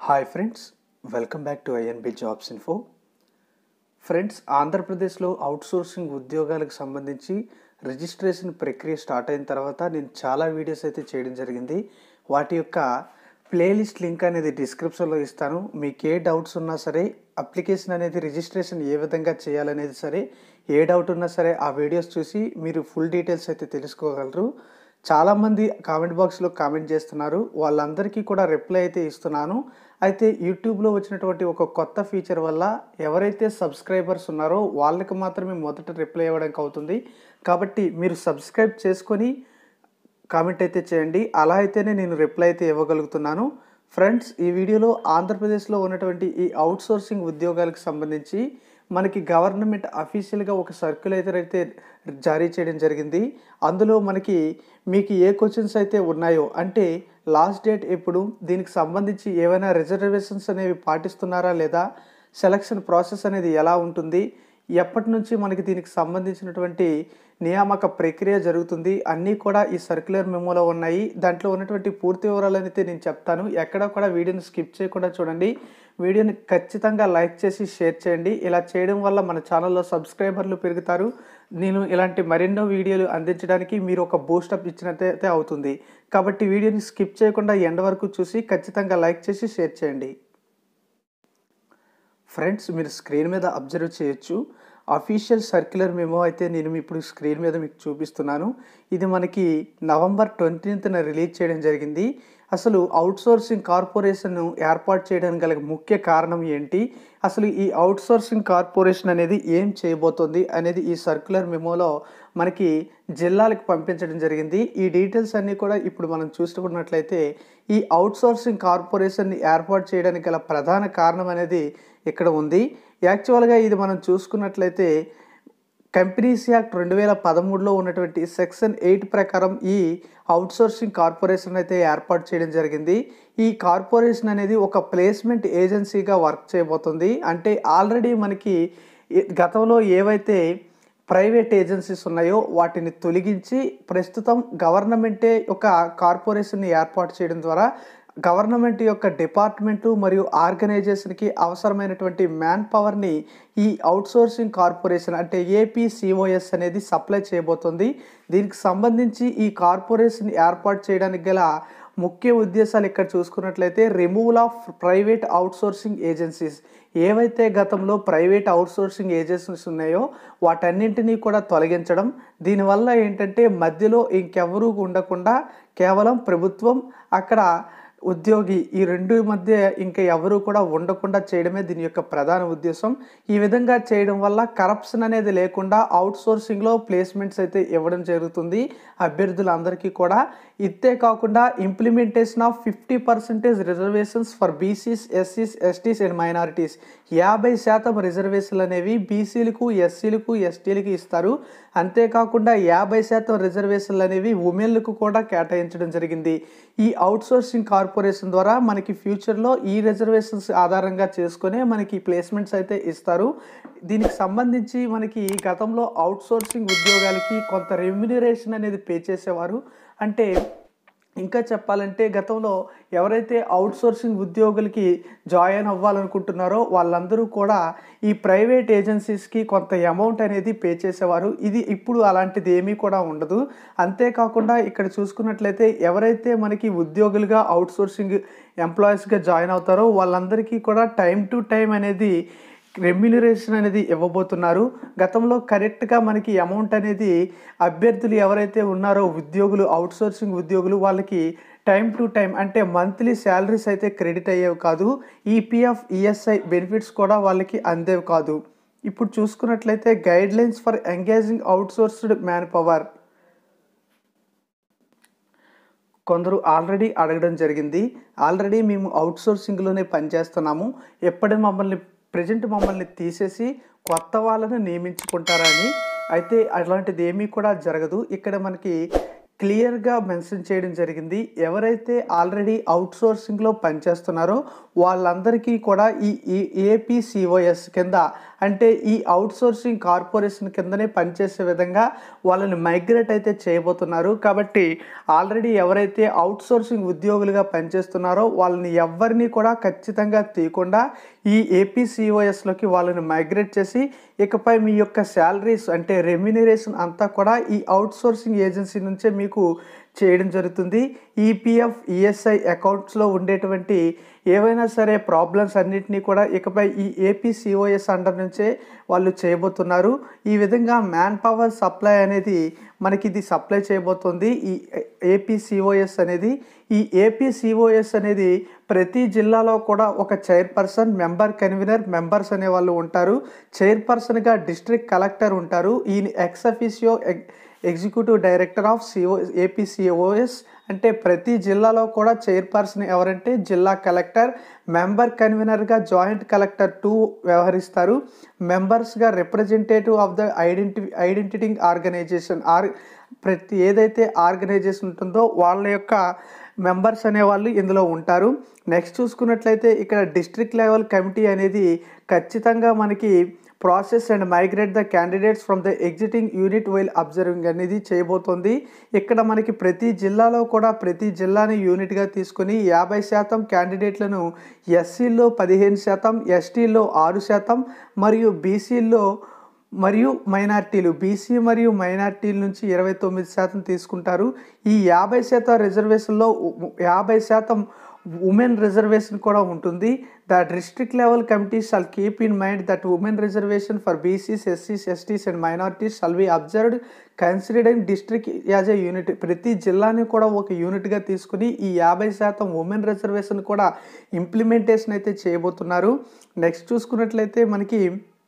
hi friends welcome back to INB jobs info friends ఆంధ్రప్రదేశ్లో outsourcing ఉద్యోగాలకు సంబంధించి registration ప్రక్రియ స్టార్ట్ అయిన తర్వాత నేను చాలా వీడియోస్ అయితే చేయడం జరిగింది వాటి యొక్క ప్లేలిస్ట్ లింక్ అనేది డిస్క్రిప్షన్లో ఇస్తాను మీకు ఏ డౌట్స్ ఉన్నా సరే అప్లికేషన్ అనేది రిజిస్ట్రేషన్ ఏ విధంగా చేయాలనేది సరే ఏ డౌట్ ఉన్నా సరే ఆ వీడియోస్ చూసి మీరు ఫుల్ డీటెయిల్స్ అయితే తెలుసుకోగలరు చాలామంది కామెంట్ బాక్స్లో కామెంట్ చేస్తున్నారు వాళ్ళందరికీ కూడా రిప్లై అయితే ఇస్తున్నాను అయితే యూట్యూబ్లో వచ్చినటువంటి ఒక కొత్త ఫీచర్ వల్ల ఎవరైతే సబ్స్క్రైబర్స్ ఉన్నారో వాళ్ళకి మాత్రమే మొదట రిప్లై ఇవ్వడానికి అవుతుంది కాబట్టి మీరు సబ్స్క్రైబ్ చేసుకొని కామెంట్ అయితే చేయండి అలా అయితేనే నేను రిప్లై అయితే ఇవ్వగలుగుతున్నాను ఫ్రెండ్స్ ఈ వీడియోలో ఆంధ్రప్రదేశ్లో ఉన్నటువంటి ఈ అవుట్సోర్సింగ్ ఉద్యోగాలకు సంబంధించి మనకి గవర్నమెంట్ అఫీషియల్గా ఒక సర్క్యులేటర్ అయితే జారీ చేయడం జరిగింది అందులో మనకి మీకు ఏ క్వశ్చన్స్ అయితే ఉన్నాయో అంటే లాస్ట్ డేట్ ఎప్పుడు దీనికి సంబంధించి ఏవైనా రిజర్వేషన్స్ అనేవి పాటిస్తున్నారా లేదా సెలక్షన్ ప్రాసెస్ అనేది ఎలా ఉంటుంది ఎప్పటి నుంచి మనకి దీనికి సంబంధించినటువంటి నియామక ప్రక్రియ జరుగుతుంది అన్నీ కూడా ఈ సర్క్యులర్ మెమోలో ఉన్నాయి దాంట్లో ఉన్నటువంటి పూర్తి వివరాలు అయితే నేను చెప్తాను ఎక్కడ కూడా వీడియోని స్కిప్ చేయకుండా చూడండి వీడియోని ఖచ్చితంగా లైక్ చేసి షేర్ చేయండి ఇలా చేయడం వల్ల మన ఛానల్లో సబ్స్క్రైబర్లు పెరుగుతారు నేను ఇలాంటి మరెన్నో వీడియోలు అందించడానికి మీరు ఒక బూస్టప్ ఇచ్చినట్టయితే అవుతుంది కాబట్టి వీడియోని స్కిప్ చేయకుండా ఎండ్ వరకు చూసి ఖచ్చితంగా లైక్ చేసి షేర్ చేయండి ఫ్రెండ్స్ మీరు స్క్రీన్ మీద అబ్జర్వ్ చేయొచ్చు అఫీషియల్ సర్క్యులర్ మెమో అయితే నేను ఇప్పుడు స్క్రీన్ మీద మీకు చూపిస్తున్నాను ఇది మనకి నవంబర్ ట్వంటీన్త్న రిలీజ్ చేయడం జరిగింది అసలు అవుట్సోర్సింగ్ కార్పొరేషన్ ఏర్పాటు చేయడానికి గల ముఖ్య కారణం ఏంటి అసలు ఈ అవుట్సోర్సింగ్ కార్పొరేషన్ అనేది ఏం చేయబోతోంది అనేది ఈ సర్క్యులర్ మెమోలో మనకి జిల్లాలకు పంపించడం జరిగింది ఈ డీటెయిల్స్ అన్నీ కూడా ఇప్పుడు మనం చూసుకున్నట్లయితే ఈ అవుట్సోర్సింగ్ కార్పొరేషన్ని ఏర్పాటు చేయడానికి గల ప్రధాన కారణం అనేది ఇక్కడ ఉంది యాక్చువల్గా ఇది మనం చూసుకున్నట్లయితే కంపెనీస్ యాక్ట్ రెండు వేల పదమూడులో ఉన్నటువంటి సెక్షన్ ఎయిట్ ప్రకారం ఈ అవుట్సోర్సింగ్ కార్పొరేషన్ అయితే ఏర్పాటు చేయడం జరిగింది ఈ కార్పొరేషన్ అనేది ఒక ప్లేస్మెంట్ ఏజెన్సీగా వర్క్ చేయబోతుంది అంటే ఆల్రెడీ మనకి గతంలో ఏవైతే ప్రైవేట్ ఏజెన్సీస్ ఉన్నాయో వాటిని తొలగించి ప్రస్తుతం గవర్నమెంటే ఒక కార్పొరేషన్ని ఏర్పాటు చేయడం ద్వారా గవర్నమెంట్ యొక్క డిపార్ట్మెంటు మరియు ఆర్గనైజేషన్కి అవసరమైనటువంటి మ్యాన్ పవర్ని ఈ అవుట్సోర్సింగ్ కార్పొరేషన్ అంటే ఏపీసీఓఎస్ అనేది సప్లై చేయబోతుంది దీనికి సంబంధించి ఈ కార్పొరేషన్ ఏర్పాటు చేయడానికి గల ముఖ్య ఉద్దేశాలు ఇక్కడ చూసుకున్నట్లయితే removal of private outsourcing agencies ఏవైతే గతంలో ప్రైవేట్ అవుట్సోర్సింగ్ ఏజెన్సీస్ ఉన్నాయో వాటన్నింటినీ కూడా తొలగించడం దీనివల్ల ఏంటంటే మధ్యలో ఇంకెవరూ ఉండకుండా కేవలం ప్రభుత్వం అక్కడ ఉద్యోగి ఈ రెండు మధ్య ఇంకా ఎవరు కూడా ఉండకుండా చేయడమే దీని యొక్క ప్రధాన ఉద్దేశం ఈ విధంగా చేయడం వల్ల కరప్షన్ అనేది లేకుండా అవుట్ సోర్సింగ్లో ప్లేస్మెంట్స్ అయితే ఇవ్వడం జరుగుతుంది అభ్యర్థులందరికీ కూడా ఇదే కాకుండా implementation of fifty percentage reservations for BCs ఎస్సీస్ ఎస్టీస్ అండ్ మైనారిటీస్ యాభై శాతం రిజర్వేషన్లు అనేవి బీసీలకు ఎస్సీలకు ఎస్టీలకు ఇస్తారు అంతేకాకుండా యాభై శాతం రిజర్వేషన్లు అనేవి ఉమెన్లకు కూడా కేటాయించడం జరిగింది ఈ అవుట్సోర్సింగ్ కార్పొరేషన్ ద్వారా మనకి ఫ్యూచర్లో ఈ రిజర్వేషన్స్ ఆధారంగా చేసుకునే మనకి ప్లేస్మెంట్స్ అయితే ఇస్తారు దీనికి సంబంధించి మనకి గతంలో అవుట్సోర్సింగ్ ఉద్యోగాలకి కొంత రెమ్యునరేషన్ అనేది పే చేసేవారు అంటే ఇంకా చెప్పాలంటే గతంలో ఎవరైతే అవుట్సోర్సింగ్ ఉద్యోగులకి జాయిన్ అవ్వాలనుకుంటున్నారో వాళ్ళందరూ కూడా ఈ ప్రైవేట్ ఏజెన్సీస్కి కొంత అమౌంట్ అనేది పే చేసేవారు ఇది ఇప్పుడు అలాంటిది ఏమీ కూడా ఉండదు అంతేకాకుండా ఇక్కడ చూసుకున్నట్లయితే ఎవరైతే మనకి ఉద్యోగులుగా అవుట్సోర్సింగ్ ఎంప్లాయీస్గా జాయిన్ అవుతారో వాళ్ళందరికీ కూడా టైం టు టైం అనేది రెమ్యునరేషన్ అనేది ఇవ్వబోతున్నారు గతంలో కరెక్ట్గా మనకి అమౌంట్ అనేది అభ్యర్థులు ఎవరైతే ఉన్నారో ఉద్యోగులు అవుట్సోర్సింగ్ ఉద్యోగులు వాళ్ళకి టైం టు టైం అంటే మంత్లీ శాలరీస్ అయితే క్రెడిట్ అయ్యేవి కాదు ఈపీఎఫ్ ఈఎస్ఐ బెనిఫిట్స్ కూడా వాళ్ళకి అందేవి కాదు ఇప్పుడు చూసుకున్నట్లయితే guidelines for engaging outsourced manpower కొందరు ఆల్రెడీ అడగడం జరిగింది ఆల్రెడీ మేము అవుట్సోర్సింగ్లోనే పనిచేస్తున్నాము ఎప్పటి మమ్మల్ని ప్రజెంట్ మమ్మల్ని తీసేసి కొత్త వాళ్ళని నియమించుకుంటారని అయితే అలాంటిది ఏమీ కూడా జరగదు ఇక్కడ మనకి క్లియర్గా మెన్షన్ చేయడం జరిగింది ఎవరైతే ఆల్రెడీ అవుట్సోర్సింగ్లో పనిచేస్తున్నారో వాళ్ళందరికీ కూడా ఈ ఈ ఏపీసీఓఎస్ కింద అంటే ఈ అవుట్సోర్సింగ్ కార్పొరేషన్ కిందనే పనిచేసే విధంగా వాళ్ళని మైగ్రేట్ అయితే చేయబోతున్నారు కాబట్టి ఆల్రెడీ ఎవరైతే అవుట్సోర్సింగ్ ఉద్యోగులుగా పనిచేస్తున్నారో వాళ్ళని ఎవరిని కూడా ఖచ్చితంగా తీయకుండా ఈ ఏపీసీఓఎస్లోకి వాళ్ళని మైగ్రేట్ చేసి ఇకపై మీ యొక్క శాలరీస్ అంటే రెమ్యునరేషన్ అంతా కూడా ఈ అవుట్సోర్సింగ్ ఏజెన్సీ నుంచే మీకు చేయడం జరుగుతుంది ఈపీఎఫ్ ఈఎస్ఐ అకౌంట్స్లో ఉండేటువంటి ఏవైనా సరే ప్రాబ్లమ్స్ అన్నింటినీ కూడా ఇకపై ఈ ఏపీసీఓఎస్ అండర్ నుంచే వాళ్ళు చేయబోతున్నారు ఈ విధంగా మ్యాన్ పవర్ సప్లై అనేది మనకి ఇది సప్లై చేయబోతుంది ఈ ఏపీసీఓఎస్ అనేది ఈ ఏపీసీఓఎస్ అనేది ప్రతి జిల్లాలో కూడా ఒక చైర్పర్సన్ మెంబర్ కన్వీనర్ మెంబర్స్ అనే వాళ్ళు ఉంటారు చైర్పర్సన్గా డిస్ట్రిక్ట్ కలెక్టర్ ఉంటారు ఈయన ex officio executive director of CO APCOS అంటే ప్రతి జిల్లాలో కూడా చైర్పర్సన్ ఎవరంటే జిల్లా కలెక్టర్ మెంబర్ కన్వీనర్గా జాయింట్ కలెక్టర్ టూ వ్యవహరిస్తారు మెంబర్స్గా రిప్రజెంటేటివ్ ఆఫ్ ద ఐడెంటి ఐడెంటిటీ ఆర్గనైజేషన్ ఆర్ ప్రతి ఏదైతే ఆర్గనైజేషన్ ఉంటుందో వాళ్ళ యొక్క మెంబర్స్ అనేవాళ్ళు ఇందులో ఉంటారు నెక్స్ట్ చూసుకున్నట్లయితే ఇక్కడ డిస్ట్రిక్ట్ లెవెల్ కమిటీ అనేది ఖచ్చితంగా మనకి process and migrate the candidates from the exiting unit while observing అనేది చేయబోతోంది ఇక్కడ మనకి ప్రతి జిల్లాలో కూడా ప్రతి జిల్లాని యూనిట్గా తీసుకొని యాభై శాతం క్యాండిడేట్లను ఎస్సీల్లో పదిహేను శాతం ఎస్టీల్లో ఆరు శాతం మరియు బీసీల్లో మరియు మైనార్టీలు బీసీ మరియు మైనార్టీల నుంచి ఇరవై తొమ్మిది శాతం తీసుకుంటారు ఈ యాభై శాతం రిజర్వేషన్లో యాభై శాతం ఉమెన్ రిజర్వేషన్ కూడా ఉంటుంది the district level committee shall keep in mind that women reservation for BCs ఎస్సీస్ STs and minorities shall be observed considering district as a unit ప్రతి జిల్లాని కూడా ఒక యూనిట్గా తీసుకుని ఈ యాభై శాతం ఉమెన్ రిజర్వేషన్ కూడా ఇంప్లిమెంటేషన్ అయితే చేయబోతున్నారు నెక్స్ట్ చూసుకున్నట్లయితే మనకి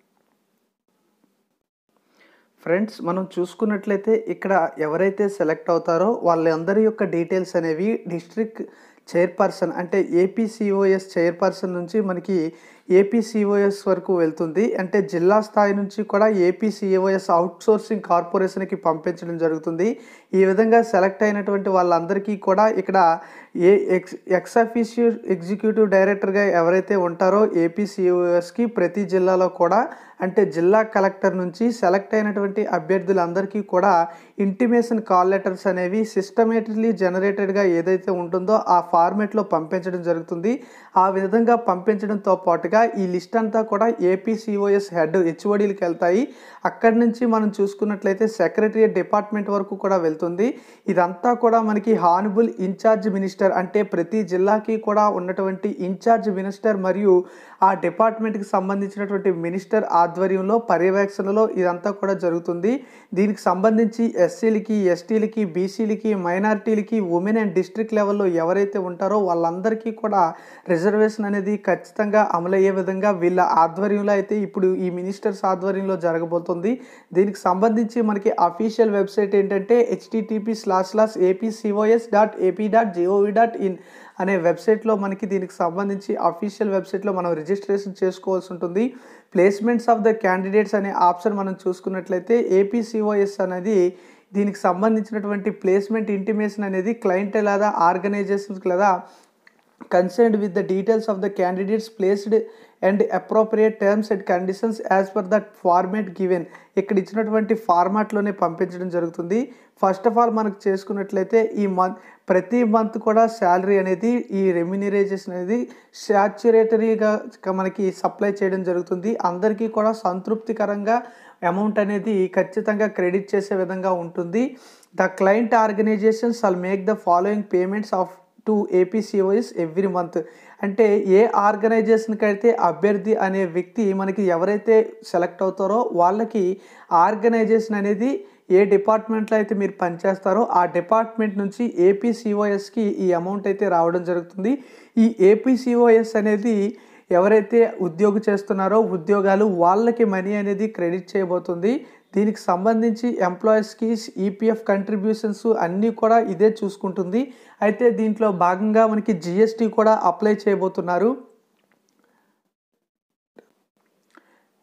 ఫ్రెండ్స్ మనం చూసుకున్నట్లయితే ఇక్కడ ఎవరైతే సెలెక్ట్ అవుతారో వాళ్ళందరి యొక్క డీటెయిల్స్ అనేవి డిస్ట్రిక్ట్ చైర్పర్సన్ అంటే ఏపీసీఓఎస్ చైర్పర్సన్ నుంచి మనకి ఏపీసీఓఎస్ వరకు వెళ్తుంది అంటే జిల్లా స్థాయి నుంచి కూడా ఏపీసీఓఎస్ అవుట్సోర్సింగ్ కార్పొరేషన్కి పంపించడం జరుగుతుంది ఈ విధంగా సెలెక్ట్ అయినటువంటి వాళ్ళందరికీ కూడా ఇక్కడ ఏ ఎక్స్ ఎక్స్ అఫీషియో ఎగ్జిక్యూటివ్ డైరెక్టర్గా ఎవరైతే ఉంటారో ఏపీసీఓఎస్కి ప్రతి జిల్లాలో కూడా అంటే జిల్లా కలెక్టర్ నుంచి సెలెక్ట్ అయినటువంటి అభ్యర్థులందరికీ కూడా ఇంటిమేషన్ కాల్ లెటర్స్ అనేవి సిస్టమేటిక్లీ జనరేటెడ్గా ఏదైతే ఉంటుందో ఆ ఫార్మేట్లో పంపించడం జరుగుతుంది ఆ విధంగా పంపించడంతో పాటుగా ఈ లిస్ట్ అంతా కూడా ఏపీసీఓఎస్ హెడ్ హెచ్ఓడీలకు వెళ్తాయి అక్కడి నుంచి మనం చూసుకున్నట్లయితే సెక్రటరియట్ డిపార్ట్మెంట్ వరకు కూడా వెళ్తుంది ఇదంతా కూడా మనకి హానబుల్ ఇన్ఛార్జ్ మినిస్టర్ అంటే ప్రతి జిల్లాకి కూడా ఉన్నటువంటి ఇన్ఛార్జ్ మినిస్టర్ మరియు ఆ డిపార్ట్మెంట్కి సంబంధించినటువంటి మినిస్టర్ ఆధ్వర్యంలో పర్యవేక్షణలో ఇదంతా కూడా జరుగుతుంది దీనికి సంబంధించి ఎస్సీలకి ఎస్టీలకి బీసీలకి మైనారిటీలకి ఉమెన్ అండ్ డిస్ట్రిక్ట్ లెవెల్లో ఎవరైతే ఉంటారో వాళ్ళందరికీ కూడా రిజర్వేషన్ అనేది ఖచ్చితంగా అమలయ్యే విధంగా వీళ్ళ ఆధ్వర్యంలో అయితే ఇప్పుడు ఈ మినిస్టర్స్ ఆధ్వర్యంలో జరగబోతుంది దీనికి సంబంధించి మనకి అఫీషియల్ వెబ్సైట్ ఏంటంటే HTTP slash slash APCOS dot AP dot gov dot in అనే వెబ్సైట్లో మనకి దీనికి సంబంధించి అఫీషియల్ వెబ్సైట్లో మనం రిజిస్ట్రేషన్ చేసుకోవాల్సి ఉంటుంది ప్లేస్మెంట్స్ ఆఫ్ ద క్యాండిడేట్స్ అనే ఆప్షన్ మనం చూసుకున్నట్లయితే ఏపీసీఓఎస్ అనేది దీనికి సంబంధించినటువంటి ప్లేస్మెంట్ ఇంటిమేషన్ అనేది క్లయింట్ లేదా ఆర్గనైజేషన్స్ లేదా concerned with the details of the candidates placed and appropriate terms and conditions as per that format given ఇక్కడ ఇచ్చినటువంటి ఫార్మాట్లోనే పంపించడం జరుగుతుంది ఫస్ట్ ఆఫ్ ఆల్ మనకు చేసుకున్నట్లయితే ఈ మంత్ ప్రతి మంత్ కూడా శాలరీ అనేది ఈ రెమ్యూనరైజేషన్ అనేది శాచురేటరీగా మనకి సప్లై చేయడం జరుగుతుంది అందరికీ కూడా సంతృప్తికరంగా అమౌంట్ అనేది ఖచ్చితంగా క్రెడిట్ చేసే విధంగా ఉంటుంది the client organisation shall make the following payments of to APCOS every month అంటే ఏ ఆర్గనైజేషన్కి అయితే అభ్యర్థి అనే వ్యక్తి మనకి ఎవరైతే సెలెక్ట్ అవుతారో వాళ్ళకి ఆర్గనైజేషన్ అనేది ఏ డిపార్ట్మెంట్లో అయితే మీరు పనిచేస్తారో ఆ డిపార్ట్మెంట్ నుంచి ఏపీసీఓఎస్కి ఈ అమౌంట్ అయితే రావడం జరుగుతుంది ఈ ఏపీసీఓఎస్ అనేది ఎవరైతే ఉద్యోగం చేస్తున్నారో ఉద్యోగాలు వాళ్ళకి మనీ అనేది క్రెడిట్ చేయబోతుంది దీనికి సంబంధించి ఎంప్లాయీస్కి ఈపీఎఫ్ కంట్రిబ్యూషన్స్ అన్నీ కూడా ఇదే చూసుకుంటుంది అయితే దీంట్లో భాగంగా మనకి జిఎస్టీ కూడా అప్లై చేయబోతున్నారు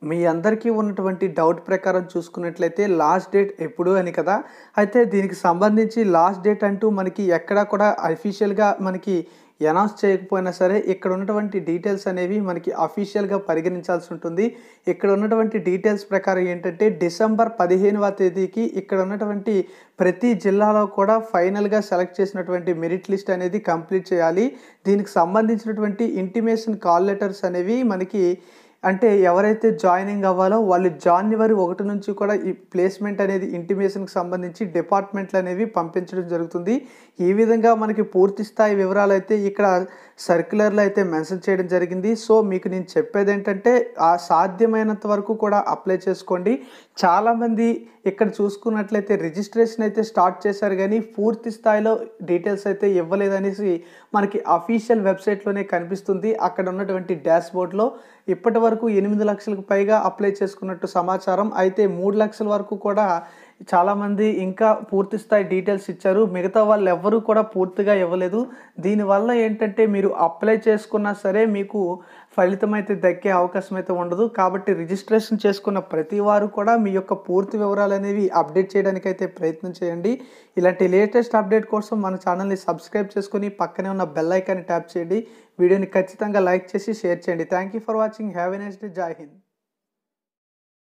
మీ అందరికీ ఉన్నటువంటి డౌట్ ప్రకారం చూసుకున్నట్లయితే లాస్ట్ డేట్ ఎప్పుడు అని కదా అయితే దీనికి సంబంధించి లాస్ట్ డేట్ అంటూ మనకి ఎక్కడా కూడా అఫీషియల్గా మనకి అనౌన్స్ చేయకపోయినా సరే ఇక్కడ ఉన్నటువంటి డీటెయిల్స్ అనేవి మనకి అఫీషియల్గా పరిగణించాల్సి ఉంటుంది ఇక్కడ ఉన్నటువంటి డీటెయిల్స్ ప్రకారం ఏంటంటే డిసెంబర్ పదిహేనవ తేదీకి ఇక్కడ ఉన్నటువంటి ప్రతి జిల్లాలో కూడా ఫైనల్గా సెలెక్ట్ చేసినటువంటి మెరిట్ లిస్ట్ అనేది కంప్లీట్ చేయాలి దీనికి సంబంధించినటువంటి ఇంటిమేషన్ కాల్ లెటర్స్ అనేవి మనకి అంటే ఎవరైతే జాయినింగ్ అవ్వాలో వాళ్ళు జాన్యువరి ఒకటి నుంచి కూడా ఈ ప్లేస్మెంట్ అనేది ఇంటిమేషన్కి సంబంధించి డిపార్ట్మెంట్లు అనేవి పంపించడం జరుగుతుంది ఈ విధంగా మనకి పూర్తి స్థాయి వివరాలు అయితే ఇక్కడ సర్క్యులర్లో అయితే మెన్షన్ చేయడం జరిగింది సో మీకు నేను చెప్పేది ఏంటంటే ఆ సాధ్యమైనంత వరకు కూడా అప్లై చేసుకోండి చాలామంది ఇక్కడ చూసుకున్నట్లయితే రిజిస్ట్రేషన్ అయితే స్టార్ట్ చేశారు కానీ పూర్తి స్థాయిలో డీటెయిల్స్ అయితే ఇవ్వలేదనేసి మనకి అఫీషియల్ వెబ్సైట్లోనే కనిపిస్తుంది అక్కడ ఉన్నటువంటి డాష్ బోర్డ్లో ఇప్పటి వరకు ఎనిమిది లక్షలకు పైగా అప్లై చేసుకున్నట్టు సమాచారం అయితే మూడు లక్షల వరకు కూడా చాలామంది ఇంకా పూర్తి స్థాయి డీటెయిల్స్ ఇచ్చారు మిగతా వాళ్ళు ఎవ్వరూ కూడా పూర్తిగా ఇవ్వలేదు దీనివల్ల ఏంటంటే మీరు అప్లై చేసుకున్నా సరే మీకు ఫలితం అయితే దక్కే అవకాశం అయితే ఉండదు కాబట్టి రిజిస్ట్రేషన్ చేసుకున్న ప్రతి వారు కూడా మీ యొక్క పూర్తి వివరాలు అనేవి అప్డేట్ చేయడానికి అయితే ప్రయత్నం చేయండి ఇలాంటి లేటెస్ట్ అప్డేట్ కోసం మన ఛానల్ని సబ్స్క్రైబ్ చేసుకుని పక్కనే ఉన్న బెల్ ఐకాన్ని ట్యాప్ చేయండి వీడియోని ఖచ్చితంగా లైక్ చేసి షేర్ చేయండి thank you for watching have a next day జై హింద్